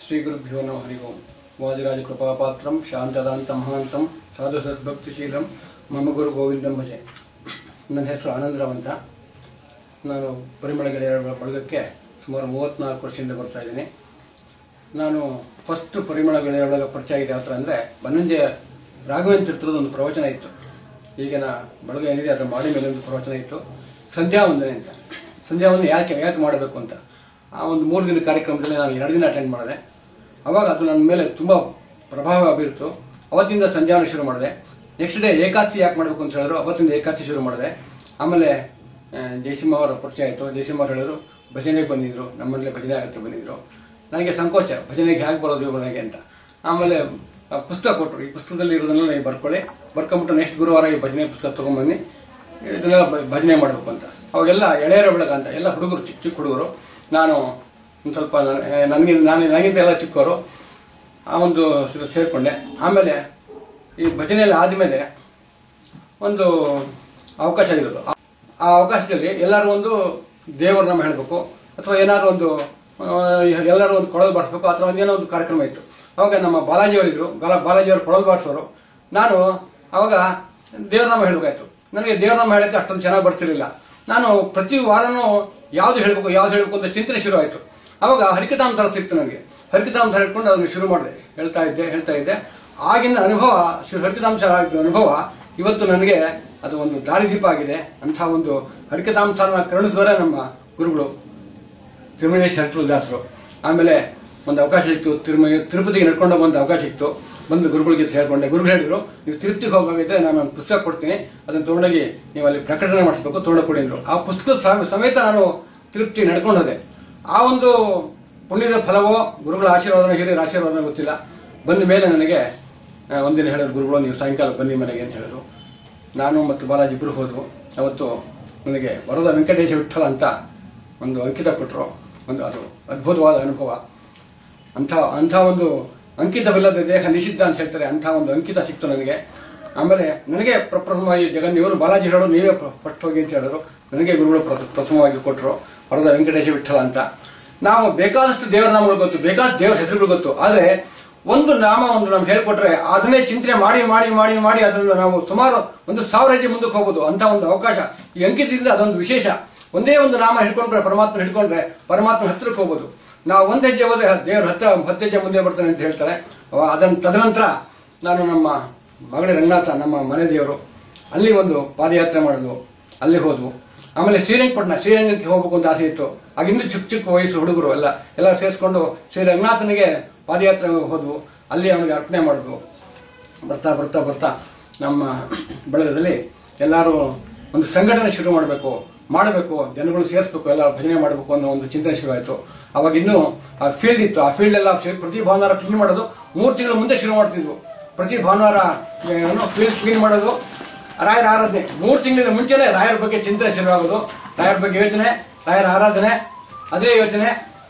ಶ್ರೀಗುರುಭ್ಯೋ ನಮಃ ಹರಿ ಓಂ ವಾದಿರಾಜ ಕೃಪಾಪಾತ್ರಂ ಶಾಂತದಾಂತ ಮಹಾಂತಂ ಸಾಧು ಸದ್ಭಕ್ತಿಶೀಲಂ ಮಮ ಗುರು ಗೋವಿಂದಂ ಭಜೆ ನನ್ನ ಹೆಸರು ಆನಂದರಾವ್ ಅಂತ ನಾನು ಪರಿಮಳ ಗೆಳೆಯರ ಬಳಗಕ್ಕೆ ಸುಮಾರು ಮೂವತ್ತ್ನಾಲ್ಕು ವರ್ಷದಿಂದ ಬರ್ತಾ ಇದ್ದೀನಿ ನಾನು ಫಸ್ಟ್ ಪರಿಮಳ ಗೆಳೆಯರೊಳಗೆ ಪರಿಚಯ ಆಗಿದೆ ಯಾವ ಥರ ಅಂದರೆ ಬನ್ನಂಜೆ ರಾಘವೇಂದ್ರ ಚಿತ್ರದ ಒಂದು ಪ್ರವಚನ ಇತ್ತು ಈಗಿನ ಬಳಗ ಏನಿದೆ ಅದರ ಮಾಡಿ ಮೇಲೆ ಒಂದು ಪ್ರವಚನ ಇತ್ತು ಸಂಧ್ಯಾ ವಂದನೆ ಅಂತ ಸಂಧ್ಯಾ ವಂದನೆ ಯಾಕೆ ಯಾಕೆ ಮಾಡಬೇಕು ಅಂತ ಆ ಒಂದು ಮೂರು ದಿನ ಕಾರ್ಯಕ್ರಮದಲ್ಲಿ ನಾನು ಎರಡು ದಿನ ಅಟೆಂಡ್ ಮಾಡಿದೆ ಅವಾಗ ಅದು ನನ್ನ ಮೇಲೆ ತುಂಬ ಪ್ರಭಾವ ಬೀರಿತು ಅವತ್ತಿಂದ ಸಂಧ್ಯಾವನ ಶುರು ಮಾಡಿದೆ ನೆಕ್ಸ್ಟ್ ಡೇ ಏಕಾದಶಿ ಯಾಕೆ ಮಾಡಬೇಕು ಅಂತ ಹೇಳಿದ್ರು ಅವತ್ತಿಂದ ಏಕಾದಶಿ ಶುರು ಮಾಡಿದೆ ಆಮೇಲೆ ಆ, ಜಯಸಿಂಹ ಅವರ ಪರಿಚಯ ಆಯಿತು ಜಯಸಿಂಹ ಅವರು ಹೇಳಿದ್ರು ಭಜನೆಗೆ ಬಂದಿದ್ರು ನಮ್ಮಲ್ಲೇ ಭಜನೆ ಆಗುತ್ತೆ ಬಂದಿದ್ರು ನನಗೆ ಸಂಕೋಚ ಭಜನೆಗೆ ಹೇಗೆ ಬರೋದು ನನಗೆ ಅಂತ ಆಮೇಲೆ ಆ, ಪುಸ್ತಕ ಕೊಟ್ಟರು ಈ ಪುಸ್ತಕದಲ್ಲಿ ಇರೋದನ್ನೆಲ್ಲ ನೀವು ಬರ್ಕೊಳ್ಳಿ ಬರ್ಕೊಂಬಿಟ್ಟು ನೆಕ್ಸ್ಟ್ ಗುರುವಾರ ಈ ಭಜನೆ ಪುಸ್ತಕ ತೊಗೊಂಬನ್ನಿ ಇದನ್ನೆಲ್ಲ ಭ- ಭಜನೆ ಮಾಡಬೇಕು ಅಂತ ಅವಾಗೆಲ್ಲ ಎಳೆಯರ ಬೆಳಗ ಅಂತ ಎಲ್ಲ ಹುಡುಗರು ಚಿಕ್ಕ ಚಿಕ್ಕ ಹುಡುಗರು ನಾನು ಒಂದು ಸ್ವಲ್ಪ ನನಗೆ ನಾನು ನನಗಿಂತ ಎಲ್ಲ ಚಿಕ್ಕವರು ಆ ಒಂದು ಸ- ಸೇರ್ಕೊಂಡೆ ಆಮೇಲೆ ಈ ಭಜನೆಯಲ್ಲಿ ಆದಮೇಲೆ ಒಂದು ಅವಕಾಶ ಇರೋದು ಆ- ಆ ಅವಕಾಶದಲ್ಲಿ ಎಲ್ಲರೂ ಒಂದು ದೇವರ ನಾಮ ಹೇಳಬೇಕು ಅಥವಾ ಏನಾದ್ರು ಒಂದು ಆ, ಎಲ್ಲರೂ ಒಂದು ಕೊಳಲು ಬಾರಿಸ್ಬೇಕು ಅಥವಾ ಒಂದು ಏನೋ ಒಂದು ಕಾರ್ಯಕ್ರಮ ಇತ್ತು ಅವಾಗ ನಮ್ಮ ಬಾಲಾಜಿ ಅವರಿದ್ರು ಬಾಲ ಬಾಲಾಜಿ ಅವರು ಕೊಳಲು ಬಾರಿಸೋರು ನಾನು ಅವಾಗ ದೇವ್ರ ನಾಮ ಹೇಳಬೇಕಾಯ್ತು ನನಗೆ ದೇವ್ರ ನಾಮ ಹೇಳಕ್ಕೆ ಅಷ್ಟೊಂದು ಚೆನ್ನಾಗಿ ಬರ್ತಿರ್ಲಿಲ್ಲ ನಾನು ಪ್ರತಿ ವಾರನೂ ಯಾವ್ದು ಹೇಳಬೇಕು ಯಾವ್ದು ಹೇಳಬೇಕು ಅಂತ ಚಿಂತನೆ ಶುರು ಆಯಿತು ಅವಾಗ ಹರಿಕತಾಂತರ ಸಿಕ್ತು ನನಗೆ ಹರಿಕತಾಂತರ ಹೇಳ್ಕೊಂಡು ಅದನ್ನು ಶುರು ಮಾಡಿದೆ ಹೇಳ್ತಾ ಇದ್ದೆ ಹೇಳ್ತಾ ಇದ್ದೆ ಆಗಿನ ಅನುಭವ ಶ್ರೀ ಹರಿಕತಾಂಶ ಆಗಿದ್ದ ಅನುಭವ ಇವತ್ತು ನನಗೆ ಅದು ಒಂದು ದಾರಿದೀಪ ಆಗಿದೆ ಅಂಥ ಒಂದು ಹರಿಕತಾಂಸನ ಕರುಣಿಸಿದವರೇ ನಮ್ಮ ಗುರುಗಳು ತಿರುಮಲೇಶ್ ಹರಟೂಲ್ ದಾಸರು ಆಮೇಲೆ ಒಂದು ಅವಕಾಶ ಸಿಕ್ತು ತಿರುಮ ತಿರುಪತಿಗೆ ನಡ್ಕೊಂಡು ಹೋಗುವಂಥ ಅವಕಾಶ ಸಿಕ್ತು ಬಂದು ಗುರುಗಳಿಗೆ ಅಂತ ಹೇಳ್ಕೊಂಡೆ ಗುರುಗಳು ಹೇಳಿದ್ರು ನೀವು ತಿರುಪತಿಗೆ ಹೋಗಬೇಕಾಗಿದ್ರೆ ನಾನು ಒಂದು ಪುಸ್ತಕ ಕೊಡ್ತೀನಿ ಅದನ್ನು ತೊಗೊಂಡೋಗಿ ನೀವು ಅಲ್ಲಿ ಪ್ರಕಟಣೆ ಮಾಡಿಸ್ಬೇಕು ತೊಗೊಂಡೋಗಿ ಕೊಡಿ ಅಂದ್ರು ಆ ಪುಸ್ತಕದ ಸಮ- ಸಮೇತ ನಾನು ತಿರುಪತಿ ನಡ್ಕೊಂಡು ಹೋದೆ ಆ ಒಂದು ಪುಣ್ಯದ ಫಲವೋ ಗುರುಗಳ ಆಶೀರ್ವಾದನ ಹಿರಿಯರ ಆಶೀರ್ವಾದನ ಗೊತ್ತಿಲ್ಲ ಬಂದ ಮೇಲೆ ನನಗೆ ಆ, ಒಂದಿನ ಹೇಳಿದ್ರು ಗುರುಗಳು ನೀವು ಸಾಯಂಕಾಲ ಬನ್ನಿ ಮನೆಗೆ ಅಂತ ಹೇಳಿದ್ರು ನಾನು ಮತ್ತು ಬಾಲಾಜಿ ಇಬ್ಬರು ಹೋದ್ವು ಅವತ್ತು ನನಗೆ ವರದ ವೆಂಕಟೇಶ ವಿಠಲ ಅಂತ ಒಂದು ಅಂಕಿತ ಕೊಟ್ಟರು ಒಂದು ಅದು ಅದ್ಭುತವಾದ ಅನುಭವ ಅಂಥ ಅಂಥ ಒಂದು ಅಂಕಿತವಿಲ್ಲದ ದೇಹ ನಿಷಿದ್ಧ ಅಂತ ಹೇಳ್ತಾರೆ ಅಂಥ ಒಂದು ಅಂಕಿತ ಸಿಕ್ತು ನನಗೆ ಆಮೇಲೆ ನನಗೆ ಪ್ರಪ್ರಥಮವಾಗಿ ಜಗನ್ ಇವರು ಬಾಲಾಜಿ ಹೇಳೋರು ನೀವೇ ಫಸ್ಟ್ ಹೋಗಿ ಅಂತ ಹೇಳಿದ್ರು ನನಗೆ ಗುರುಗಳು ಪ್ರ- ಪ್ರಥಮವಾಗಿ ಕೊಟ್ಟರು ವರದ ವೆಂಕಟೇಶ ವಿಠಲ ಅಂತ ನಾವು ಬೇಕಾದಷ್ಟು ದೇವರ ನಾಮಗಳು ಗೊತ್ತು ಬೇಕಾದಷ್ಟು ದೇವರ ಹೆಸರುಗಳು ಗೊತ್ತು ಆದರೆ ಒಂದು ನಾಮ ಒಂದು ನಮ್ಗೆ ಹೇಳ್ಕೊಟ್ರೆ ಅದನ್ನೇ ಚಿಂತನೆ ಮಾಡಿ ಮಾಡಿ ಮಾಡಿ ಮಾಡಿ ಅದನ್ನು ನಾವು ಸುಮಾರು ಒಂದು ಸಾವಿರ ಹೆಜ್ಜೆ ಮುಂದಕ್ಕೆ ಹೋಗ್ಬೋದು ಅಂತ ಒಂದು ಅವಕಾಶ ಈ ಅಂಕಿತದಿಂದ ಅದೊಂದು ವಿಶೇಷ ಒಂದೇ ಒಂದು ನಾಮ ಹಿಡ್ಕೊಂಡ್ರೆ ಪರಮಾತ್ಮ ಹಿಡ್ಕೊಂಡ್ರೆ ಪರಮಾತ್ಮ ಹತ್ತಿರಕ್ಕೆ ಹೋಗ್ಬೋದು ನಾವು ಒಂದು ಹೆಜ್ಜೆ ಹೋದ್ರೆ ದೇವ್ರ ಹತ್ತ ಹತ್ತು ಹೆಜ್ಜೆ ಮುಂದೆ ಬರ್ತಾನೆ ಅಂತ ಹೇಳ್ತಾರೆ ಅವ- ಅದನ್ನ ತದನಂತರ ನಾನು ನಮ್ಮ ಮಗಳಿ ರಂಗನಾಥ ನಮ್ಮ ಮನೆ ದೇವರು ಅಲ್ಲಿ ಒಂದು ಪಾದಯಾತ್ರೆ ಮಾಡಿದ್ವು ಅಲ್ಲಿ ಹೋದ್ವು ಆಮೇಲೆ ಶ್ರೀರಂಗಪಟ್ಟಣ ಶ್ರೀರಂಗಕ್ಕೆ ಹೋಗ್ಬೇಕು ಅಂತ ಆಸೆ ಇತ್ತು ಆಗಿಂದ ಚಿಕ್ಕ ಚಿಕ್ಕ ವಯಸ್ಸು ಹುಡುಗರು ಎಲ್ಲ ಎಲ್ಲ ಸೇರಿಸ್ಕೊಂಡು ಶ್ರೀ ರಂಗನಾಥನಿಗೆ ಪಾದಯಾತ್ರೆ ಹೋದ್ವು ಅಲ್ಲಿ ಅವನಿಗೆ ಅರ್ಪಣೆ ಮಾಡಿದ್ವು ಬರ್ತಾ ಬರ್ತಾ ಬರ್ತಾ ನಮ್ಮ ಬಳಗದಲ್ಲಿ ಎಲ್ಲರೂ ಒಂದು ಸಂಘಟನೆ ಶುರು ಮಾಡಬೇಕು ಮಾಡಬೇಕು ಜನಗಳು ಸೇರಿಸ್ಬೇಕು ಎಲ್ಲ ಭಜನೆ ಮಾಡಬೇಕು ಅನ್ನೋ ಒಂದು ಚಿಂತನೆ ಶುರುವಾಯಿತು ಅವಾಗ ಇನ್ನೂ ಆ ಫೀಲ್ಡ್ ಇತ್ತು ಆ ಫೀಲ್ಡ್ ಎಲ್ಲ ಶುರು- ಪ್ರತಿ ಭಾನುವಾರ ಕ್ಲೀನ್ ಮಾಡೋದು ಮೂರು ತಿಂಗಳ ಮುಂದೆ ಶುರು ಮಾಡ್ತಿದ್ವು ಪ್ರತಿ ಭಾನುವಾರ ಏನು ಫೀಲ್ಡ್ ಕ್ಲೀನ್ ಮಾಡೋದು ರಾಯರ ಆರಾಧನೆ ಮೂರು ತಿಂಗಳಿಂದ ಮುಂಚೆನೆ ರಾಯರ ಬಗ್ಗೆ ಚಿಂತನೆ ಶುರುವಾಗೋದು ರಾಯರ ಬಗ್ಗೆ ಯೋಚನೆ ರಾಯರ ಆರಾಧನೆ ಅದೇ ಯೋಚನೆ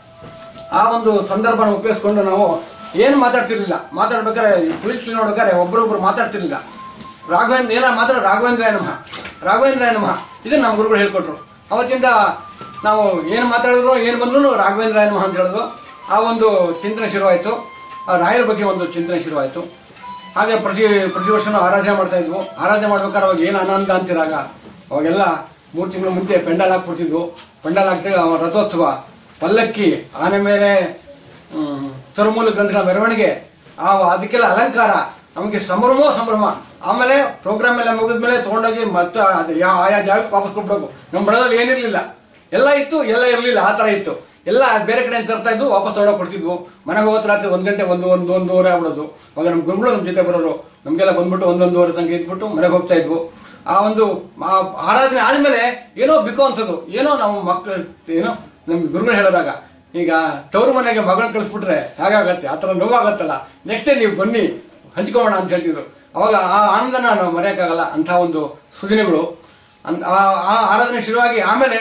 ಆ ಒಂದು ಸಂದರ್ಭನ ಉಪಯೋಗಿಸ್ಕೊಂಡು ನಾವು ಏನು ಮಾತಾಡ್ತಿರ್ಲಿಲ್ಲ ಮಾತಾಡ್ಬೇಕಾದ್ರೆ ಫೀಲ್ಡ್ ಕ್ಲೀನ್ ನೋಡ್ಬೇಕಾದ್ರೆ ಒಬ್ಬರೊಬ್ರು ಮಾತಾಡ್ತಿರ್ಲಿಲ್ಲ ರಾಘವೇಂದ್ರ ಏನ ಮಾತ್ರ ರಾಘವೇಂದ್ರ ನಮಃ ರಾಘವೇಂದ್ರ ನಮಃ ಇದನ್ನ ನಮ್ಮ ಗುರುಗಳು ಹೇಳ್ಕೊಟ್ರು ಅವತ್ತಿಂದ ನಾವು ಏನು ಮಾತಾಡಿದ್ರು ಏನು ಬಂದ್ರು ರಾಘವೇಂದ್ರ ನಮಃ ಅಂತ ಹೇಳೋದು ಆ ಒಂದು ಚಿಂತನೆ ಶುರುವಾಯಿತು ಆ ರಾಯರ ಬಗ್ಗೆ ಒಂದು ಚಿಂತನೆ ಶುರುವಾಯಿತು ಹಾಗೆ ಪ್ರತಿ ಪ್ರತಿ ವರ್ಷನೂ ಆರಾಧನೆ ಮಾಡ್ತಾ ಇದ್ವು ಆರಾಧನೆ ಮಾಡ್ಬೇಕಾದ್ರೆ ಅವಾಗ ಏನು ಆನಂದ ಅಂತಿರಾಗ ಅವಾಗೆಲ್ಲ ಮೂರು ತಿಂಗಳ ಮುಂಚೆ ಪೆಂಡಾಲ್ ಹಾಕ್ಬಿಡ್ತಿದ್ವು ಪೆಂಡಾಲ್ ಹಾಕ್ದಾಗ ಅವ ರಥೋತ್ಸವ ಪಲ್ಲಕ್ಕಿ ಆನೆ ಮೇಲೆ ಹ್ಮ್, ತರುಮೂಲ ಗ್ರಂಥಗಳ ಮೆರವಣಿಗೆ ಆ ಅದಕ್ಕೆಲ್ಲ ಅಲಂಕಾರ ನಮಗೆ ಸಂಭ್ರಮೋ ಸಂಭ್ರಮ ಆಮೇಲೆ ಪ್ರೋಗ್ರಾಮ್ ಎಲ್ಲ ಮುಗಿದ್ಮೇಲೆ ತಗೊಂಡೋಗಿ ಮತ್ತೆ ಅದು ಯಾ- ಆಯಾ ಜಾಗಕ್ಕೆ ವಾಪಸ್ ಕೊಡ್ಬೇಕು ನಮ್ಮ ಬಡದಲ್ಲಿ ಏನಿರ್ಲಿಲ್ಲ ಎಲ್ಲ ಇತ್ತು ಎಲ್ಲ ಇರಲಿಲ್ಲ ಆ ಥರ ಇತ್ತು ಎಲ್ಲ ಬೇರೆ ಕಡೆ ತರ್ತಾ ಇದ್ವು ವಾಪಸ್ ತಗೊಂಡೋಗಿ ಕೊಡ್ತಿದ್ವು ಮನೆಗೆ ಹೋದ ರಾತ್ರಿ ಒಂದ್ ಗಂಟೆ ಒಂದು ಒಂದು ಒಂದೂವರೆ ಆಗ್ಬಿಡೋದು ಅವಾಗ ನಮ್ಮ ಗುರುಗಳು ನಮ್ಮ ಜೊತೆ ಬರೋರು ನಮಗೆಲ್ಲ ಬಂದ್ಬಿಟ್ಟು ಒಂದೊಂದುವರೆ ತನಕ ಇದ್ಬಿಟ್ಟು ಮನೆಗೆ ಹೋಗ್ತಾ ಇದ್ವು ಆ ಒಂದು ಆ ಆರಾಧನೆ ಆದ್ಮೇಲೆ ಏನೋ ಬಿಕೋ ಅನ್ಸೋದು ಏನೋ ನಾವು ಮಕ್ಕಳು ಏನೋ ನಮ್ ಗುರುಗಳು ಹೇಳೋದಾಗ ಈಗ ತವರು ಮನೆಗೆ ಮಗಳನ್ನ ಕಳಿಸ್ಬಿಟ್ರೆ ಹೇಗಾಗತ್ತೆ ಆ ಥರ ನೋವಾಗತ್ತಲ್ಲ ನೆಕ್ಸ್ಟ್ ಡೇ ನೀವು ಬನ್ನಿ ಹಂಚ್ಕೊಳ್ಳೋಣ ಅಂತ ಹೇಳ್ತಿದ್ರು ಅವಾಗ ಆ ಆನಂದನ ನಾವು ಮರೆಯೋಕ್ಕಾಗಲ್ಲ ಅಂತ ಒಂದು ಸುದಿನಗಳು ಅನ್- ಆ- ಆ ಆರಾಧನೆ ಶುರುವಾಗಿ ಆಮೇಲೆ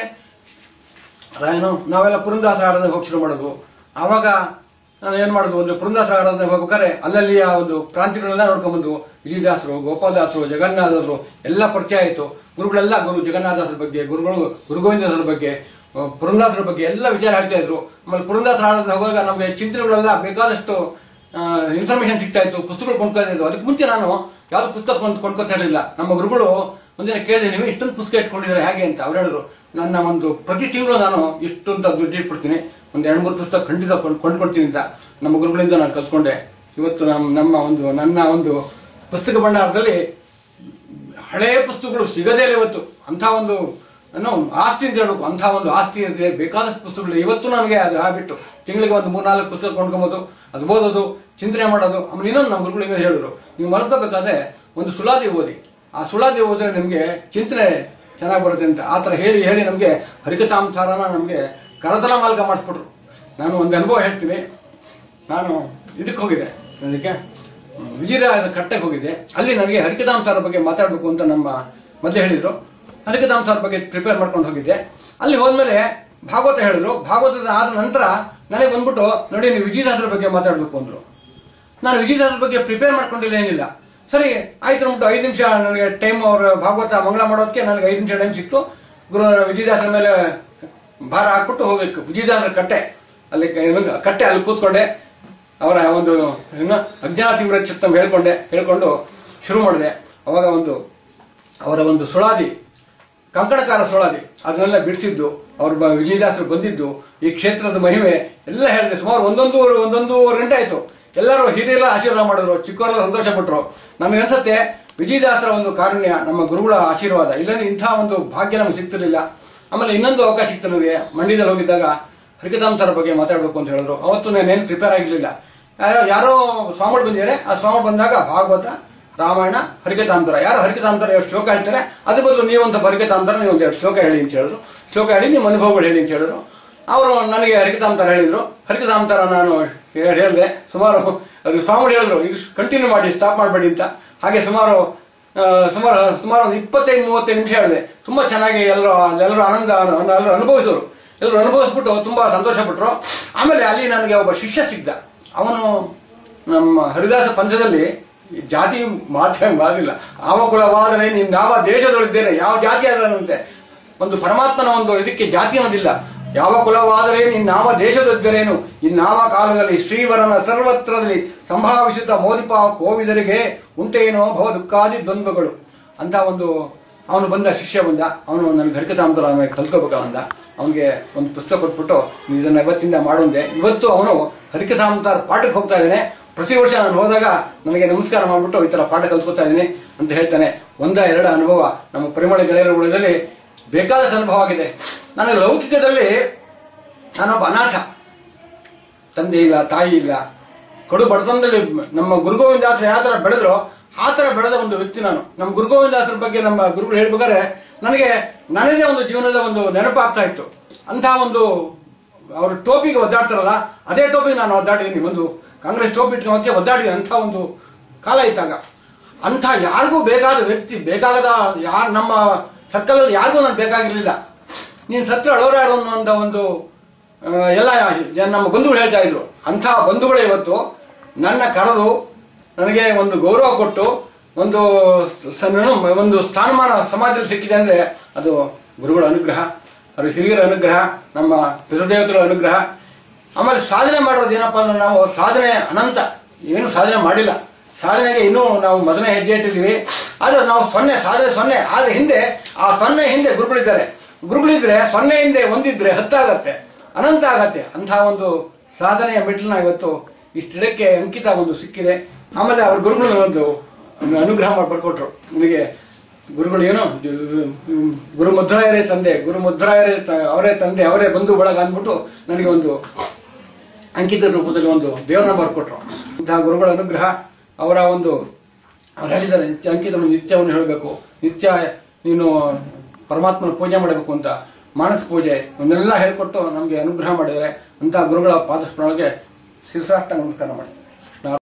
ಏನು ನಾವೆಲ್ಲ ಪುರಂದಾಸ ಆರಾಧನೆ ಹೋಗಿ ಶುರು ಮಾಡೋದು ಆವಾಗ ನಾನು ಏನು ಮಾಡೋದು ಒಂದು ಪುರಂದಾಸ ಆರಾಧನೆ ಹೋಗ್ಬೇಕಾದ್ರೆ ಅಲ್ಲಲ್ಲಿ ಆ ಒಂದು ಕ್ರಾಂತಿಗಳನ್ನೆಲ್ಲ ನೋಡ್ಕೊಂಡ್ಬಂದು ವಿಜಯದಾಸರು ಗೋಪಾಲದಾಸರು ಜಗನ್ನಾಥರು ಎಲ್ಲ ಪರಿಚಯ ಆಯಿತು ಗುರುಗಳೆಲ್ಲ ಗುರು ಜಗನ್ನಾಥರ ಬಗ್ಗೆ ಗುರುಗಳು ಗುರು ಗೋವಿಂದರ ಬಗ್ಗೆ ಆ, ಪುರಂದಾಸರ ಬಗ್ಗೆ ಎಲ್ಲ ವಿಚಾರ ಹೇಳ್ತಾ ಇದ್ರು ಆಮೇಲೆ ಪುರಂದಾಸರ ಆರಾಧನೆ ಹೋಗುವಾಗ ನಮಗೆ ಚಿಂತನೆಗಳೆಲ್ಲ ಬೇಕಾದಷ್ಟು ಇನ್ಫಾರ್ಮೇಶನ್ ಸಿಗ್ತಾ ಇತ್ತು ಪುಸ್ತಕಗಳು ಕೊಂಡ್ಕೊತಾ ಇದ್ರು ಅದಕ್ಕೆ ಮುಂಚೆ ನಾನು ಯಾವ್ದು ಪುಸ್ತಕ ಕೊಂಡ್ ಕೊಂಡ್ಕೊತಾ ಇರಲಿಲ್ಲ ನಮ್ಮ ಗುರುಗಳು ಒಂದಿನ ಕೇಳಿದೆ ನೀವು ಇಷ್ಟೊಂದು ಪುಸ್ತಕ ಇಟ್ಕೊಂಡಿದ್ದಾರೆ ಹೇಗೆ ಅಂತ ಅವ್ರು ಹೇಳಿದ್ರು ನನ್ನ ಒಂದು ಪ್ರತಿ ತಿಂಗಳು ನಾನು ಇಷ್ಟು ಅಂತ ದುಡ್ಡು ಇಟ್ಬಿಡ್ತೀನಿ ಒಂದು ಎರಡು ಮೂರು ಪುಸ್ತಕ ಖಂಡಿತ ಕೊಂಡ್ ಕೊಂಡ್ಕೊಡ್ತೀನಿ ಅಂತ ನಮ್ಮ ಗುರುಗಳಿಂದ ನಾನು ಕಲ್ತ್ಕೊಂಡೆ ಇವತ್ತು ನಮ್ಮ ನಮ್ಮ ಒಂದು ನನ್ನ ಒಂದು ಪುಸ್ತಕ ಭಂಡಾರದಲ್ಲಿ ಹಳೆ ಪುಸ್ತಕಗಳು ಸಿಗದೇ ಇಲ್ಲ ಇವತ್ತು ಅಂಥ ಒಂದು ಏನೋ ಆಸ್ತಿ ಅಂತ ಹೇಳ್ಬೇಕು ಅಂಥ ಒಂದು ಆಸ್ತಿ ಇದೆ ಬೇಕಾದಷ್ಟು ಪುಸ್ತಕಗಳು ಇವತ್ತು ನನಗೆ ಅದು ಆಗ್ಬಿಟ್ಟು ತಿಂಗಳಿಗೆ ಒಂದು ಮೂರ್ನಾಲ್ಕು ಪುಸ್ತಕ ಕೊಂಡ್ಕೊಬೋದು ಅದು ಓದೋದು ಚಿಂತನೆ ಮಾಡೋದು ಆಮೇಲೆ ಇನ್ನೊಂದು ನಮ್ಮ ಗುರುಗಳು ಇನ್ನೊಂದು ಹೇಳಿದ್ರು ನೀವು ಮಲ್ಕೋಬೇಕಾದ್ರೆ ಒಂದು ಸುಳಾದಿ ಓದಿ ಆ ಸುಳಾದಿ ಓದಿದ್ರೆ ನಿಮಗೆ ಚಿಂತನೆ ಚೆನ್ನಾಗಿ ಬರುತ್ತೆ ಅಂತ ಆ ಥರ ಹೇಳಿ ಹೇಳಿ ನಮಗೆ ಹರಿಕತಾಂಸಾರನ ನಮಗೆ ಕರತಲ ಮಾಲ್ಕ ಮಾಡಿಸ್ಬಿಟ್ರು ನಾನು ಒಂದು ಅನುಭವ ಹೇಳ್ತೀನಿ ನಾನು ಇದಕ್ಕೆ ಹೋಗಿದ್ದೆ ಅದಕ್ಕೆ ವಿಜಯರಾಜ ಕಟ್ಟೆಗೆ ಹೋಗಿದ್ದೆ ಅಲ್ಲಿ ನನಗೆ ಹರಿಕತಾಂಸಾರ ಬಗ್ಗೆ ಮಾತಾಡಬೇಕು ಅಂತ ನಮ್ಮ ಮೊದಲೇ ಹೇಳಿದ್ರು ಹರಿಕತಾಂಸಾರ ಬಗ್ಗೆ ಪ್ರಿಪೇರ್ ಮಾಡ್ಕೊಂಡು ಹೋಗಿದ್ದೆ ಅಲ್ಲಿ ಹೋದ್ಮೇಲೆ ಭಾಗವತ ಹೇಳಿದ್ರು ಭಾಗವತದ ಆದ ನಂತರ ನನಗೆ ಬಂದ್ಬಿಟ್ಟು ನೋಡಿ ನೀವು ವಿಜಯದಾಸರ ಬಗ್ಗೆ ಮಾತಾಡಬೇಕು ಅಂದ್ರು ನಾನು ವಿಜಯದಾಸರ ಬಗ್ಗೆ ಪ್ರಿಪೇರ್ ಮಾಡ್ಕೊಂಡಿಲ್ಲ ಏನಿಲ್ಲ ಸರಿ ಆಯ್ತು ಅಂದ್ಬಿಟ್ಟು ಐದು ನಿಮಿಷ ನನಗೆ ಟೈಮ್ ಅವ್ರ ಭಾಗವತ ಮಂಗಳ ಮಾಡೋದಕ್ಕೆ ನನಗೆ ಐದು ನಿಮಿಷ ಟೈಮ್ ಸಿಕ್ತು ಗುರು ವಿಜಯದಾಸರ ಮೇಲೆ ಭಾರ ಹಾಕ್ಬಿಟ್ಟು ಹೋಗ್ಬೇಕು ವಿಜಯದಾಸರ ಕಟ್ಟೆ ಅಲ್ಲಿ ಕ- ಏನು ಕಟ್ಟೆ ಅಲ್ಲಿ ಕೂತ್ಕೊಂಡೆ ಅವರ ಒಂದು ಏನು ಅಜ್ಞಾನ ಚಿತ್ತಂ ಹೇಳ್ಕೊಂಡೆ ಹೇಳ್ಕೊಂಡು ಶುರು ಮಾಡಿದೆ ಅವಾಗ ಒಂದು ಅವರ ಒಂದು ಸುಳಾದಿ ಕಂಕಣಕಾರ ಸೋಳಾದಿ ಅದನ್ನೆಲ್ಲ ಬಿಡಿಸಿದ್ದು ಅವ್ರು ಬ- ವಿಜಯದಾಸರು ಬಂದಿದ್ದು ಈ ಕ್ಷೇತ್ರದ ಮಹಿಮೆ ಎಲ್ಲ ಹೇಳಿದೆ ಸುಮಾರು ಒಂದೊಂದು ಒಂದೊಂದೂವರೆ ಗಂಟೆ ಆಯ್ತು ಎಲ್ಲರೂ ಹಿರಿಯೆಲ್ಲ ಆಶೀರ್ವಾದ ಮಾಡಿದ್ರು ಚಿಕ್ಕವರೆಲ್ಲ ಸಂತೋಷ ಪಟ್ರು ನನಗನ್ಸತ್ತೆ ವಿಜಯದಾಸರ ಒಂದು ಕಾರುಣ್ಯ ನಮ್ಮ ಗುರುಗಳ ಆಶೀರ್ವಾದ ಇಲ್ಲಂದ್ರೆ ಇಂಥ ಒಂದು ಭಾಗ್ಯ ನಮಗೆ ಸಿಗ್ತಿರ್ಲಿಲ್ಲ ಆಮೇಲೆ ಇನ್ನೊಂದು ಅವಕಾಶ ಸಿಕ್ತು ನನಗೆ ಮಂಡ್ಯದಲ್ಲಿ ಹೋಗಿದ್ದಾಗ ಹರಿಕತಾಂಸರ ಬಗ್ಗೆ ಮಾತಾಡಬೇಕು ಅಂತ ಹೇಳಿದ್ರು ಅವತ್ತು ನಾನೇನು ಪ್ರಿಪೇರ್ ಆಗಿರ್ಲಿಲ್ಲ ಯಾರೋ- ಯಾರೋ ಸ್ವಾಮಿಗಳು ಬಂದಿದ್ದಾರೆ ಆ ಸ್ವಾಮಿ ಬಂದಾಗ ಭಾಗವತ ರಾಮಾಯಣ ಹರಿಕತಾಂತರ ಯಾರು ಹರಿಕತಾಂತರ ಎರಡು ಶ್ಲೋಕ ಹೇಳ್ತಾರೆ ಅದ್ರ ಬದಲು ನೀವಂತ ಹರಿಕತಾಂತರ ನೀವು ಒಂದು ಎರಡು ಶ್ಲೋಕ ಹೇಳಿ ಅಂತ ಹೇಳಿದ್ರು ಶ್ಲೋಕ ಹೇಳಿ ನಿಮ್ಮ ಅನುಭವಗಳು ಹೇಳಿ ಅಂತ ಹೇಳಿದ್ರು ಅವರು ನನಗೆ ಹರಿಕತಾಂತರ ಹೇಳಿದ್ರು ಹರಿಕತಾಂತರ ನಾನು ಹೇಳ್- ಹೇಳಿದೆ ಸುಮಾರು ಅದು ಸ್ವಾಮಿ ಹೇಳಿದ್ರು ಇದು ಕಂಟಿನ್ಯೂ ಮಾಡಿ ಸ್ಟಾಪ್ ಮಾಡಬೇಡಿ ಅಂತ ಹಾಗೆ ಸುಮಾರು ಆ, ಸುಮಾರು ಸುಮಾರು ಒಂದು ಇಪ್ಪತ್ತೈದು ಮೂವತ್ತೈದು ನಿಮಿಷ ಹೇಳಿದೆ ತುಂಬಾ ಚೆನ್ನಾಗಿ ಎಲ್ಲರೂ ಎಲ್ಲರೂ ಆನಂದ ಎಲ್ಲರೂ ಅನುಭವಿಸಿದ್ರು ಎಲ್ಲರೂ ಅನುಭವಿಸ್ಬಿಟ್ಟು ತುಂಬಾ ಸಂತೋಷ ಪಟ್ರು ಆಮೇಲೆ ಅಲ್ಲಿ ನನಗೆ ಒಬ್ಬ ಶಿಷ್ಯ ಸಿಗ್ದ ಅವನು ನಮ್ಮ ಹರಿದಾಸ ಪಂಚದಲ್ಲಿ ಈ ಜಾತಿ ಮಾತ್ರ ಮಾದಿಲ್ಲ ಆವ ಕುಲವಾದರೆ ನೀನು ಯಾವ ದೇಶದೊಳಿದ್ದೇನೆ ಯಾವ ಜಾತಿ ಅದರಂತೆ ಒಂದು ಪರಮಾತ್ಮನ ಒಂದು ಇದಕ್ಕೆ ಜಾತಿ ಅನ್ನೋದಿಲ್ಲ ಯಾವ ಕುಲವಾದರೆ ನಿನ್ನಾವ ದೇಶದೊದ್ದರೇನು ಇನ್ನಾವ ಕಾಲದಲ್ಲಿ ಶ್ರೀವರನ ಸರ್ವತ್ರದಲ್ಲಿ ಸಂಭಾವಿಸಿದ ಮೋದಿಪ ಕೋವಿದರಿಗೆ ಉಂಟೇನೋ ಭವ ದುಃಖಾದಿ ದ್ವಂದ್ವಗಳು ಅಂತ ಒಂದು ಅವನು ಬಂದ ಶಿಷ್ಯ ಬಂದ ಅವನು ನನಗೆ ಹರಿಕತಾಂತರ ಆಮೇಲೆ ಕಲ್ತ್ಕೋಬೇಕು ಅಂದ ಅವನಿಗೆ ಒಂದು ಪುಸ್ತಕ ಕೊಟ್ಬಿಟ್ಟು ನೀನು ಇದನ್ನ ಇವತ್ತಿಂದ ಮಾಡೋಂದೆ ಇವತ್ತು ಅವನು ಹರಿಕತಾಂತರ ಪಾಠಕ್ಕೆ ಹೋಗ್ತಾ ಇದ್ದಾನೆ ಪ್ರತಿ ವರ್ಷ ನಾನು ಹೋದಾಗ ನನಗೆ ನಮಸ್ಕಾರ ಮಾಡ್ಬಿಟ್ಟು ಈ ತರ ಪಾಠ ಕಲ್ತ್ಕೊತಾ ಇದ್ದೀನಿ ಅಂತ ಹೇಳ್ತಾನೆ ಒಂದ ಎರಡ ಅನುಭವ ನಮ್ಮ ಪರಿಮಳ ಗೆಳೆಯರ ಉಳಿದಲ್ಲಿ ಬೇಕಾದಷ್ಟು ಅನುಭವ ಆಗಿದೆ ನನಗೆ ಲೌಕಿಕದಲ್ಲಿ ನಾನೊಬ್ಬ ಅನಾಥ ತಂದೆ ಇಲ್ಲ ತಾಯಿ ಇಲ್ಲ ಕಡು ಬಡತನದಲ್ಲಿ ನಮ್ಮ ಗುರುಗೋವಿಂದಾಸರು ಯಾವ ಥರ ಬೆಳೆದ್ರು ಆ ಥರ ಬೆಳೆದ ಒಂದು ವ್ಯಕ್ತಿ ನಾನು ನಮ್ಮ ಗುರುಗೋವಿಂದಾಸರ ಬಗ್ಗೆ ನಮ್ಮ ಗುರುಗಳು ಹೇಳ್ಬೇಕಾದ್ರೆ ನನಗೆ ನನಗೆ ಒಂದು ಜೀವನದ ಒಂದು ನೆನಪಾಗ್ತಾ ಇತ್ತು ಅಂತಹ ಒಂದು ಅವರು ಟೋಪಿಗೆ ಒದ್ದಾಡ್ತಾರಲ್ಲ ಅದೇ ಟೋಪಿಗೆ ನಾನು ಒದ್ದಾಡಿದ್ದೀನಿ ಒಂದು ಕಾಂಗ್ರೆಸ್ ಟೋಪಿ ಇಟ್ಕೊಂಡೋಕೆ ಒದ್ದಾಡಿದ್ದೀನಿ ಅಂಥ ಒಂದು ಕಾಲ ಇದ್ದಾಗ ಅಂಥ ಯಾರಿಗೂ ಬೇಕಾದ ವ್ಯಕ್ತಿ ಬೇಕಾಗದ ಯಾರು ನಮ್ಮ ಸರ್ಕಲಲ್ಲಿ ಯಾರಿಗೂ ನಾನು ಬೇಕಾಗಿರ್ಲಿಲ್ಲ ನೀನು ಸತ್ರ ಅಳೋರ ಯಾರು ಅನ್ನುವಂಥ ಒಂದು ಆ, ಎಲ್ಲ ಜನ- ನಮ್ಮ ಬಂಧುಗಳು ಹೇಳ್ತಾ ಇದ್ರು ಅಂಥ ಬಂಧುಗಳೇ ಇವತ್ತು ನನ್ನ ಕರೆದು ನನಗೆ ಒಂದು ಗೌರವ ಕೊಟ್ಟು ಒಂದು ಸ- ಏನು, ಒಂದು ಸ್ಥಾನಮಾನ ಸಮಾಜದಲ್ಲಿ ಸಿಕ್ಕಿದೆ ಅಂದ್ರೆ ಅದು ಗುರುಗಳ ಅನುಗ್ರಹ ಅದು ಹಿರಿಯರ ಅನುಗ್ರಹ ನಮ್ಮ ಪಿತೃದೇವತೆಗಳ ಅನುಗ್ರಹ ಆಮೇಲೆ ಸಾಧನೆ ಮಾಡೋದು ಏನಪ್ಪಾ ಅಂದ್ರೆ ನಾವು ಸಾಧನೆ ಅನಂತ ಏನು ಸಾಧನೆ ಮಾಡಿಲ್ಲ ಸಾಧನೆಗೆ ಇನ್ನೂ ನಾವು ಮೊದಲನೇ ಹೆಜ್ಜೆ ಇಟ್ಟಿದ್ದೀವಿ ಆದ್ರೆ ನಾವು ಸೊನ್ನೆ ಸಾಧನೆ ಸೊನ್ನೆ ಆದ್ರೆ ಹಿಂದೆ ಆ ಸೊನ್ನೆ ಹಿಂದೆ ಗುರುಗಳಿದ್ದಾರೆ ಗುರುಗಳಿದ್ರೆ ಸೊನ್ನೆ ಹಿಂದೆ ಒಂದಿದ್ರೆ ಹತ್ತಾಗತ್ತೆ ಅನಂತ ಆಗತ್ತೆ ಅಂಥ ಒಂದು ಸಾಧನೆಯ ಮೆಟ್ಲನ್ನ ಇವತ್ತು ಇಷ್ಟಿಡಕ್ಕೆ ಅಂಕಿತ ಒಂದು ಸಿಕ್ಕಿದೆ ಆಮೇಲೆ ಅವ್ರ ಗುರುಗಳು ಒಂದು ಒಂದು ಅನುಗ್ರಹ ಮಾಡಿ ಬರ್ಕೊಟ್ರು ನಿಮಗೆ ಗುರುಗಳು ಏನು ಇದು- ಗುರು ಮುದ್ರಾಯರೇ ತಂದೆ ಗುರು ಮುದ್ರಾಯರೇ ತ- ಅವರೇ ತಂದೆ ಅವರೇ ಬಂಧು ಬಳಗ ಅಂದ್ಬಿಟ್ಟು ನನಗೆ ಒಂದು ಅಂಕಿತ ರೂಪದಲ್ಲಿ ಒಂದು ದೇವರ ನಂಬರ್ ಕೊಟ್ಟರು ಇಂತಹ ಗುರುಗಳ ಅನುಗ್ರಹ ಅವರ ಒಂದು ಅವ್ರು ಹೇಳಿದ್ದಾರೆ ನಿತ್ಯ ಅಂಕಿತವನ್ನು ನಿತ್ಯವನ್ನು ಹೇಳಬೇಕು ನಿತ್ಯ ನೀನು ಪರಮಾತ್ಮನ ಪೂಜೆ ಮಾಡಬೇಕು ಅಂತ ಮಾನಸ ಪೂಜೆ ಇವನ್ನೆಲ್ಲ ಹೇಳ್ಕೊಟ್ಟು ನಮಗೆ ಅನುಗ್ರಹ ಮಾಡಿದ್ದಾರೆ ಅಂತಹ ಗುರುಗಳ ಪಾದಸ್ಮರಣೆಗೆ ಶಿರಸಾಷ್ಟ ನಮಸ್ಕಾರ ಮಾಡಿ